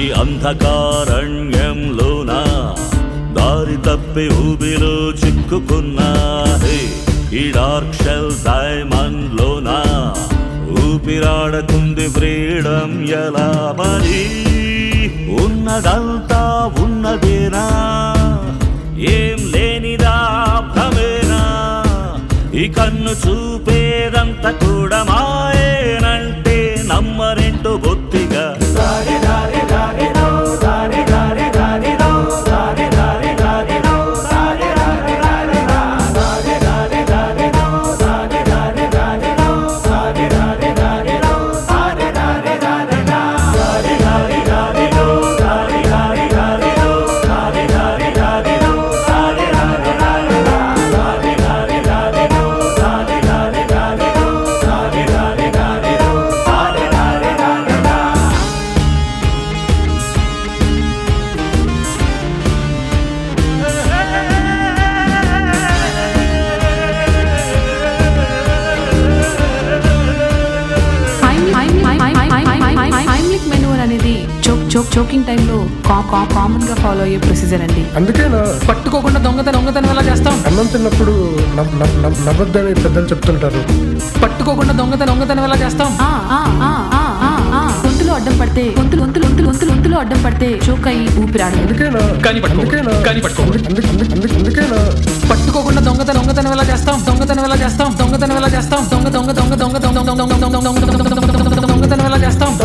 అంధకారణ్యంలోన దారి తప్పి ఊబిలో చిక్కుకున్నా హే, ఈ డార్క్ షెల్ డైమండ్ లోన ఊపిరాడకుంది ఫ్రీడమ్ ఎలా మరి ఉన్నదంతా ఉన్నదేనా ఏం లేనిదా భ్రమేనా ఈ కన్ను చూపేదంతా కూడా మాయేనంటే నమ్మరెంటు బొత్తిగా హైమ్లిక్ మెనూవర్ అనేది చోక్ చోక్ చోకింగ్ టైంలో కామన్ గా ఫాలో అయ్యే ప్రొసీజర్ అండి అందుకేనా పట్టుకోకుండా దొంగతనం దొంగతనం ఎలా చేస్తాం అన్నం తిన్నప్పుడు నవ్- నవ్- నవ్- నవ్వొద్దని పెద్దలు చెప్తుంటారు పట్టుకోకుండా దొంగతనం దొంగతనం ఎలా చేస్తాం ఆ, ఆ, ఆ, ఆ, ఆ, ఆ. గొంతులో అడ్డం పడితే గొంతులు గొంతులు గొంతులు గొంతులు గొంతులో అడ్డం పడితే చోక్ అయ్యి ఊపిరాడదు అందుకేనా కానీ పట్టుకోకూడదు. అందుకేనా కానీ పట్టుకోకూడదు. అందుకే- అందుకే- అందుకే- అందుకేనా పట్టుకోకుండా దొంగతనం దొంగతనం ఎలా చేస్తాం దొంగతనం ఎలా చేస్తాం దొంగతనం ఎలా చేస్తాం దొంగ దొంగ దొంగ దొంగ దొంగ దొంగ దొంగ దొంగ దొంగ దొంగ దొంగ దొంగ దొంగతనం ఎలా చేస్తాం